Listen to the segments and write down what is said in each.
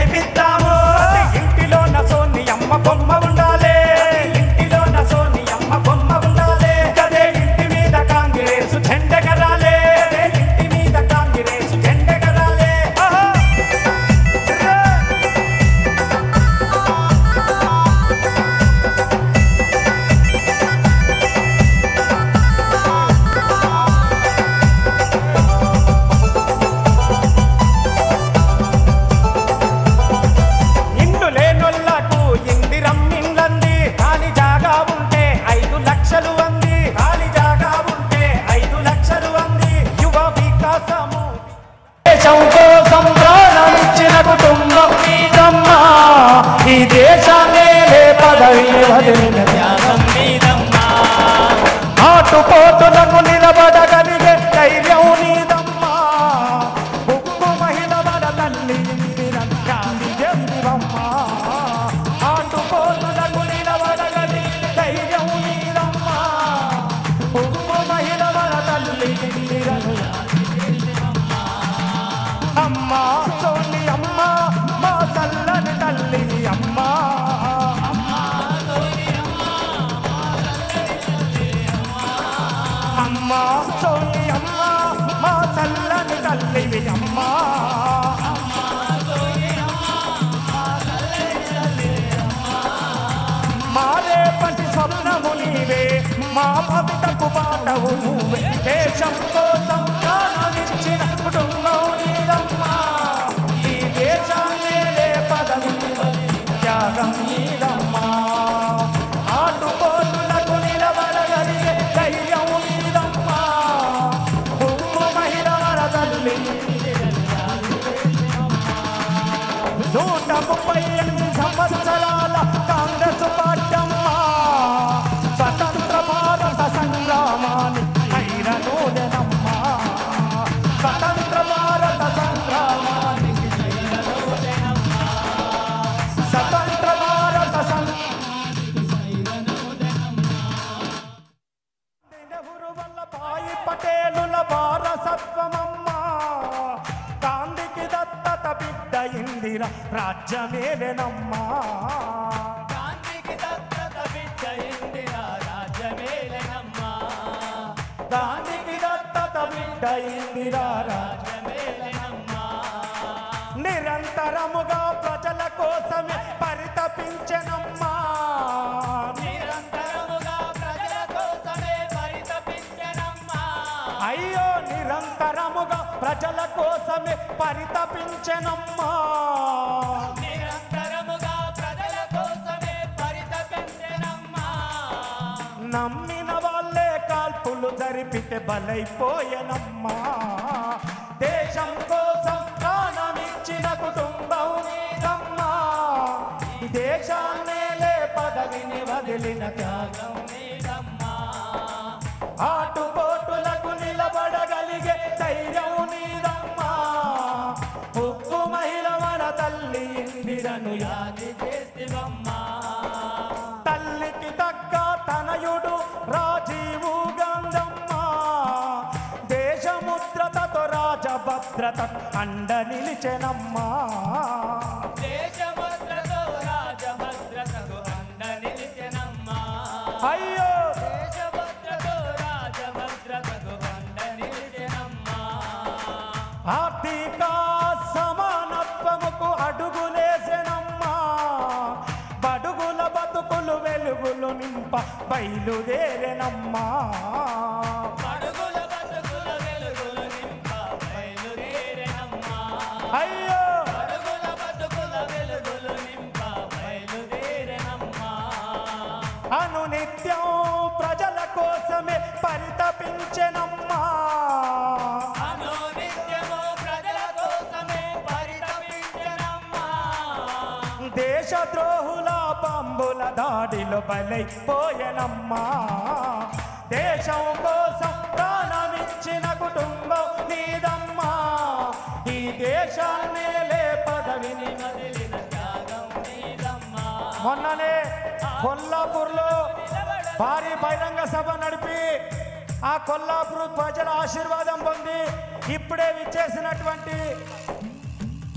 గెలిపిద్దాము ఇంటిలో నసోని అమ్మ బొమ్మ ఉండాలి ఇంటిలో నసోని అమ్మ బొమ్మ ఉండాలి గదే ఇంటి మీద కాంగ్రెస్ జెండెగరాలే గదే ఇంటి మీద కాంగ్రెస్ జెండెగరాలే ఆహా ఇండ్లు లేనొల్లకు ఇందిరమ్మిండ్లంది ఖాళీ జాగా ఉంటే ఐదు లక్షలు అంది ఖాళీ జాగా ఉంటే ఐదు లక్షలు అంది యువ వికాసము దేశం కోసం ప్రాణమిచ్చిన కుటుంబం మీదమ్మా ఈ దేశాన్నే లే పదవి వదిలిన త్యాగం మీదమ్మా ఆటుపోటులకు నిలబడగలిగే ధైర్యం నీదమ్మా ఉక్కు మహిళ మన తల్లి ఇందిర గాంధీ జయమ్మ ఆటుపోటులకు నిలబడగలిగే ధైర్యం నీదమ్మా ఉక్కు మహిళ మన తల్లి ఇందిర అమ్మా సోని అమ్మ మా చల్లని తల్లి అమ్మా అమ్మా సోని అమ్మ మా చల్లని తల్లి అమ్మా మారే పసి స్వప్నము నీవే మా భవితకు బాటవు నువ్వే దేశం కోసం ప్రాణమిచ్చిన కుటుంబం నీదమ్మా ఈ దేశాన్నే లే పదవి త్యాగం నీదమ్మా ఆటుపోటులకు నిలబడగలిగే ధైర్యం నీదమ్మా ఉప్పు మహిళ వరదల్లి నూట ముప్పై ఎనిమిది సంవత్సరాల కాంగ్రెస్ పార్టమ్మా స్వతంత్ర భారత సంగ్రామాన్ని ఐరనూనెనమ్మా స్వతంత్ర భారత సంగ్రామాన్ని స్వతంత్ర భారత సం- నెహ్రూ వల్లభాయి పటేలుల వారసత్వమమ్మా గాంధీకి దత్తత బిడ్డ ఇందిర రాజ్యమేలెనమ్మా గాంధీకి దత్తత బిడ్డ ఇందిరా రాజ్యమేలనమ్మా గాంధీకి దత్తత బిడ్డ ఇందిర రాజ్య రాజ్యమేలనమ్మా నిరంతరముగా ప్రజల కోసమే పరితపించనమ్మా నిరంతరముగా ప్రజల కోసమే పరితపించనమ్మా అయ్యో నిరంతరముగా ప్రజల కోసమే పరితపించనమ్మా నిరంతరముగా ప్రజల కోసమే పరితపించనమ్మా నమ్మిన వాళ్ళే కాల్పులు జరిపితే బలైపోయనమ్మా దేశం కోసం ప్రాణమిచ్చిన కుటుంబం నీదమ్మా ఈ దేశాన్నే లే పదవిని వదిలిన త్యాగం నీదమ్మా ఆటుపోటులకు నిలబడగలిగే ధైర్యం నీదమ్మా ఉక్కు మహిళ మన తల్లి ఇందిరను యాది చేస్తివమ్మా తల్లికి తగ్గ తనయుడు రాజీవు గంధమ్మ దేశముద్రతతో రాజభద్రత అండ నిలిచెనమ్మా దేశభద్రతో రాజభద్రతకు అండ నిలిచెనమ్మా అయ్యో దేశభద్రతో రాజభద్రతకు అండ నిలిచెనమ్మా ఆర్థిక సమానత్వముకు అడుగులేసెనమ్మా బడుగుల బతుకులు వెలుగులు నింప బయలుదేరెనమ్మా పడుగుల బతుకుల వెలుగులు నింప బయలుదేరెనమ్మా అయ్యో పడుగుల బతుకుల వెలుగులు నింప బయలుదేరెనమ్మా అనునిత్యం ప్రజల కోసమే పరితపించెనమ్మా అనునిత్యము ప్రజల కోసమే పరితపించెనమ్మా దేశద్రోహుల బాంబుల దాడిలో బలైపోయెనమ్మా దేశం కోసం ప్రాణమిచ్చిన కుటుంబం నీదమ్మా ఈ దేశాన్నే లే పదవిని వదిలిన త్యాగం నీదమ్మా మొన్ననే కొల్లాపూర్లో భారీ బహిరంగ సభ నడిపి ఆ కొల్లాపూర్ ప్రజల ఆశీర్వాదం పొంది ఇప్పుడే విచ్చేసినటువంటి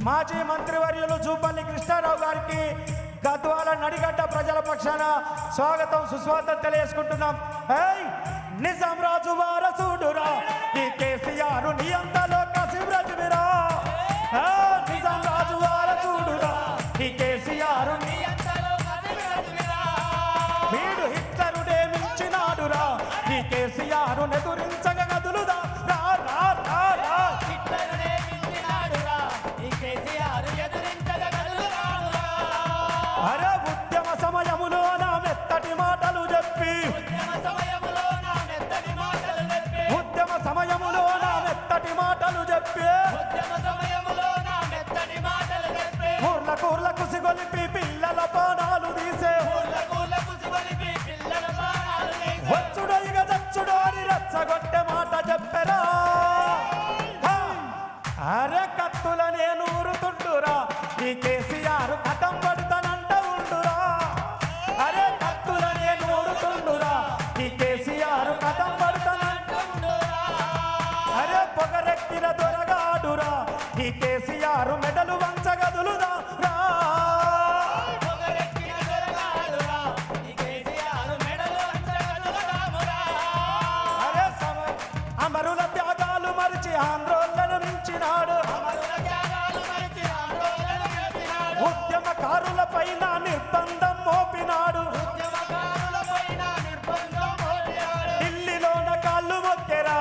మాజీ మంత్రివర్యులు జూపల్లి కృష్ణారావు గారికి గద్వాల నడిగడ్డ ప్రజల పక్షాన స్వాగతం సుస్వాగతం తెలియజేసుకుంటున్నాం ఏయ్ నిజాం రాజు వారసుడురా ఈ కేసీఆర్ నీ అంతలో కసిబ్రజురా నిజాం రాజు వారసుడురా ఈ కేసీఆర్ నీ నీ అంతలో కదిలిరా వీడు హిట్లరుడే మించినాడురా ఈ కేసీఆర్ నెదురించగ గదులుదా రా రా రా రా హిట్లరునే మించినాడురా ఈ కేసీఆర్ ఎదురించగలరురా అరే ఉద్యమ సమయములో నా మెత్తటి మాటలు చెప్పి ఉద్యమ సమయంలో నా మెత్తని మాటలు చెప్పి ఉద్యమ సమయములో నా మెత్తటి మాటలు చెప్పి ఉద్యమ సమయంలో నా మెత్తని మాటలు చెప్పి ఊర్ల కూర్ల కుసిగొలిపి పిల్లల పానాలు తీసే ఊళ్ళ కూళ్ళ కుసిగొలిపి పిల్లల ప్రాణాలు తీసి వచ్చుడో ఇక చచ్చుడో అని రెచ్చగొట్టె మాట చెప్పరా హా! అరే కత్తుల నేను ఊరుతుండురా ఈ కేసీఆర్ కథం పడుతానంట ఉండురా అరే కత్తుల నేను ఊరుతుండురా ఈ కేసీఆర్ కథం పడుతానంట అరే పొగరెక్కిన దొరగాడురా ఈ కేసీఆర్ మెడలు వంచగదులుదా రా పొగరెక్కిన దొరగాడురా ఈ కేసీఆర్ మెడలు వంచగలరామురా అరే సమ అమరుల త్యాగాలు మరిచి ఆందోళన మించినాడు అమరుల త్యాగాలు మరిచి ఆందోళన చేసినాడు ఉద్యమకారుల పైన నిర్బంధం మోపినాడు ఉద్యమకారుల పైన నిర్బంధం మోపాడు ఢిల్లీలోన కాళ్ళు మొక్కెరా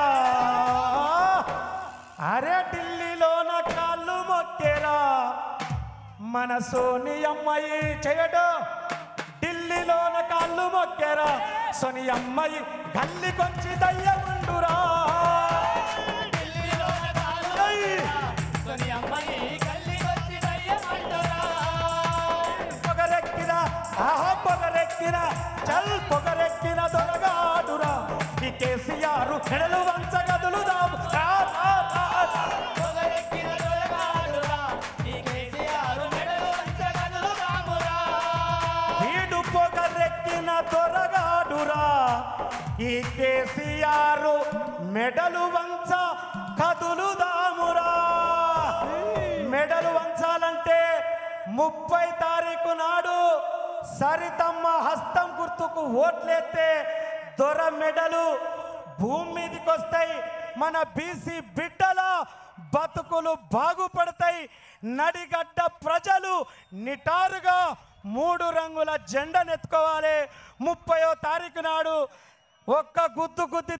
అరే ఢిల్లీలోన కాళ్ళు మొక్కెరా మన సోని అమ్మాయి చేయడు ఢిల్లీలోన కాళ్ళు మొక్కెరా సోని అమ్మాయి గల్లికొచ్చి దయ్యముండురా ఢిల్లీలోన కాలు ఏయ్! సోని అమ్మాయి గల్లీకొచ్చి దయ్యమంటురా పొగరెక్కిన ఆహా పొగరెక్కిన చల్ పొగరెక్కిన దొరగాడురా ఈ కేసీఆర్ మెడలు వంచగదులుదాము రా, రా, రా, రా. పొగరెక్కిన దొరగాడురా ఈ కేసీఆర్ మెడలు వంచగలరురామురా వీడు పొగరెక్కిన దొరగాడురా ఈ కేసీఆర్ మెడలు వంచ కదులుదామురా మెడలు వంచాలంటే ముప్పై తారీఖు నాడు సరితమ్మ హస్తం గుర్తుకు ఓట్లేస్తే దొర మెడలు భూమి మీదకి వస్తాయి మన బీసీ బిడ్డల బతుకులు బాగుపడతాయి నడిగడ్డ ప్రజలు నిటారుగా మూడు రంగుల జెండనెత్తుకోవాలి ముప్పయో తారీఖు నాడు ఒక్క గుద్దు గుద్ది